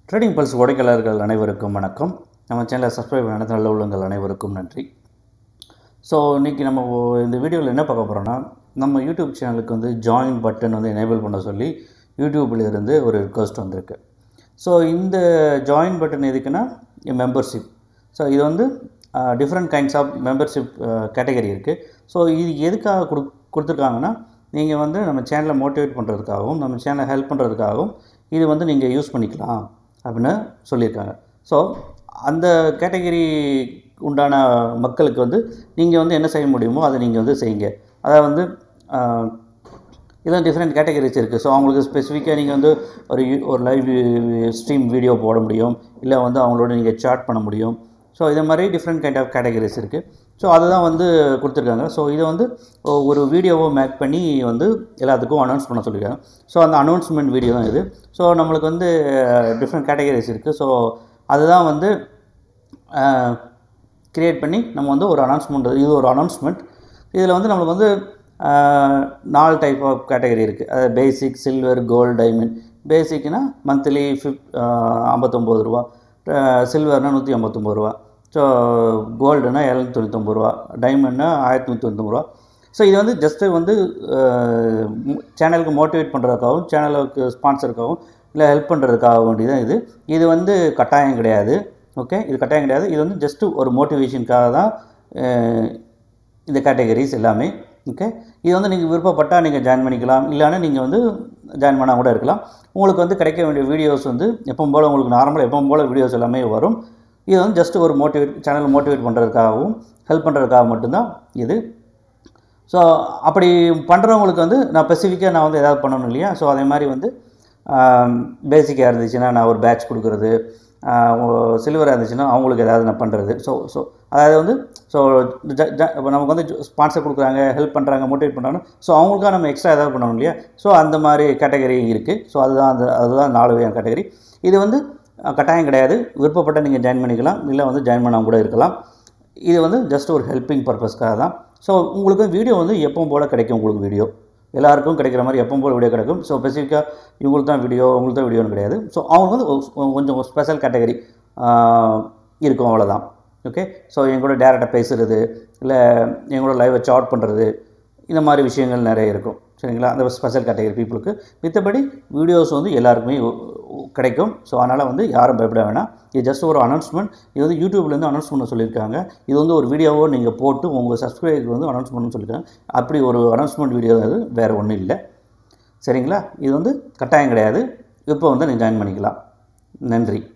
trading pulse உடைக்கலர்கள் அனைவருக்கும் வணக்கம் நம்ம சேனலை சப்ஸ்கிரைப் பண்ண நல்ல உள்ளங்கள் அனைவருக்கும் நன்றி ஸோ இன்றைக்கி நம்ம ஒ- இந்த வீடியோவில் என்ன பார்க்க போகிறோன்னா நம்ம யூடியூப் சேனலுக்கு வந்து ஜாயின் பட்டன் வந்து எனேபிள் பண்ண சொல்லி யூடியூப்ல இருந்து ஒரு ரிக்வஸ்ட் வந்திருக்கு ஸோ இந்த ஜாயின் பட்டன் எதுக்குன்னா மெம்பர்ஷிப் ஸோ இது வந்து different kinds of membership category இருக்குது ஸோ இது எதுக்காக கொடு கொடுத்துருக்காங்கன்னா நீங்கள் வந்து நம்ம சேனலை மோட்டிவேட் பண்ணுறதுக்காகவும் நம்ம சேனலை ஹெல்ப் பண்ணுறதுக்காகவும் இது வந்து நீங்கள் யூஸ் பண்ணிக்கலாம் அப்படின்னு சொல்லியிருக்காங்க ஸோ அந்த கேட்டகரி உண்டான மக்களுக்கு வந்து நீங்கள் வந்து என்ன செய்ய முடியுமோ அதை நீங்கள் வந்து செய்யுங்க அதாவது வந்து ஆஹ், இதெல்லாம் டிஃப்ரெண்ட் கேட்டகரிஸ் இருக்குது ஸோ அவங்களுக்கு ஸ்பெசிஃபிக்காக நீங்கள் வந்து ஒரு யூ- ஒரு லைவ் ஸ்ட்ரீம் வீடியோ போட முடியும் இல்லை வந்து அவங்களோட நீங்கள் சாட் பண்ண முடியும் ஸோ இது மாதிரி டிஃப்ரெண்ட் கைண்ட் ஆஃப் கேட்டகரிஸ் இருக்குது ஸோ அதுதான் வந்து கொடுத்துருக்காங்க ஸோ இதை வந்து ஒ- ஒரு வீடியோவை மேக் பண்ணி வந்து எல்லாத்துக்கும் அனௌன்ஸ் பண்ண சொல்லியிருக்காங்க ஸோ அந்த அனௌன்ஸ்மெண்ட் வீடியோ தான் இது ஸோ நம்மளுக்கு வந்து டிஃப்ரெண்ட் கேட்டகரிஸ் இருக்குது ஸோ அதுதான் வந்து கிரியேட் பண்ணி நம்ம வந்து ஒரு அனௌன்ஸ்மெண்ட் இது ஒரு அனௌன்ஸ்மெண்ட் இதில் வந்து நம்மளுக்கு வந்து ஆஹ், நாலு டைப் ஆஃப் கேட்டகரி இருக்குது அதாவது பேசிக் சில்வர் கோல்டு டைமண்ட் பேசிக்னா மந்த்லி ஃபிஃப் ஐம்பத்தொம்போது ரூபா சில்வர்னா நூற்றி ஐம்பத்தொம்போது ரூபா ஸோ கோல்டுனா எழுநூற்றி தொண்ணூத்தொம்பது ரூபா டைமண்ட்னா ஆயிரத்தி நூற்றி தொண்ணூத்தொம்பது ரூபா ஸோ இது வந்து ஜஸ்ட்டு வந்து சேனலுக்கு மோட்டிவேட் பண்ணுறதுக்காகவும் சேனலுக்கு ஸ்பான்சருக்காகவும் இல்லை ஹெல்ப் பண்ணுறதுக்காக வேண்டியதான் இது இது வந்து கட்டாயம் கிடையாது ஓகே இது கட்டாயம் கிடையாது இது வந்து ஜஸ்ட்டு ஒரு மோட்டிவேஷனுக்காக தான் அஹ், இந்த கேட்டகரிஸ் எல்லாமே ஓகே இது வந்து நீங்கள் விருப்பப்பட்டால் நீங்கள் ஜாயின் பண்ணிக்கலாம் இல்லைன்னா நீங்கள் வந்து ஜாயின் பண்ணால் கூட இருக்கலாம் உங்களுக்கு வந்து கிடைக்க வேண்டிய வீடியோஸ் வந்து எப்பவும் போல் உங்களுக்கு நார்மலாக எப்பவும் போல் வீடியோஸ் எல்லாமே வரும் இது வந்து ஜஸ்ட் ஒரு மோட்டிவேட் சேனல் மோட்டிவேட் பண்ணுறதுக்காகவும் ஹெல்ப் பண்ணுறதுக்காக மட்டும்தான் இது ஸோ அப்படி பண்ணுறவங்களுக்கு வந்து நான் ஸ்பெசிஃபிக்காக நான் வந்து எதாவது பண்ணணும் இல்லையா ஸோ அதே மாதிரி வந்து பேசிக்காக இருந்துச்சுன்னா நான் ஒரு பேட்ச் கொடுக்குறது சில்வராக இருந்துச்சுன்னா அவங்களுக்கு ஏதாவது நான் பண்ணுறது ஸோ ஸோ அதாவது வந்து ஸோ இப்போ நமக்கு வந்து ஸ்பான்சர் கொடுக்குறாங்க ஹெல்ப் பண்ணுறாங்க மோட்டிவேட் பண்ணுறாங்க ஸோ அவங்களுக்காக நம்ம எக்ஸ்ட்ரா ஏதாவது பண்ணணும் இல்லையா ஸோ அந்த மாதிரி கேட்டகரி இருக்குது ஸோ அதுதான் அந்த அதுதான் நாலு வகையான கேட்டகரி இது வந்து அஹ், கட்டாயம் கிடையாது விருப்பப்பட்ட நீங்கள் ஜாயின் பண்ணிக்கலாம் இல்லை வந்து ஜாயின் பண்ணாமல் கூட இருக்கலாம் இது வந்து ஜஸ்ட் ஒரு ஹெல்ப்பிங் பர்பஸ்க்காக தான் ஸோ உங்களுக்கு வீடியோ வந்து எப்பவும் போல் கிடைக்கும் உங்களுக்கு வீடியோ எல்லாருக்கும் கிடைக்கிற மாதிரி எப்பவும் போல் வீடியோ கிடைக்கும் ஸோ ஸ்பெசிஃபிக்காக இவங்களுக்கு தான் வீடியோ உங்களுக்கு தான் வீடியோன்னு கிடையாது ஸோ அவங்க வந்து ஒரு- கொஞ்சம் ஸ்பெஷல் கேட்டகரி இருக்கும் அவ்வளோதான் ஓகே ஸோ எங்களோட டேரெக்டாக பேசுகிறது இல்லை எங்களோட லைவை சாட் பண்ணுறது இந்த மாதிரி விஷயங்கள் நிறைய இருக்கும் சரிங்களா அந்த ஸ்பெஷல் கேட்டகரி பீப்புளுக்கு மித்தபடி வீடியோஸ் வந்து எல்லாருக்குமே உ- உ- கிடைக்கும் ஸோ அதனால் வந்து யாரும் பயப்பட வேணாம் இது ஜஸ்ட் ஒரு அனௌன்ஸ்மெண்ட் இது வந்து யூடியூப்லேருந்து அனௌன்ஸ் பண்ண சொல்லியிருக்காங்க இது வந்து ஒரு வீடியோவோ நீங்கள் போட்டு உங்கள் சப்ஸ்கிரைபருக்கு வந்து அனௌன்ஸ் பண்ணணும்னு சொல்லியிருக்காங்க அப்படி ஒரு அனௌன்ஸ்மெண்ட் வீடியோ அது வேறு ஒன்றும் இல்லை சரிங்களா இது வந்து கட்டாயம் கிடையாது இப்போ வந்து நீங்கள் ஜாயின் பண்ணிக்கலாம் நன்றி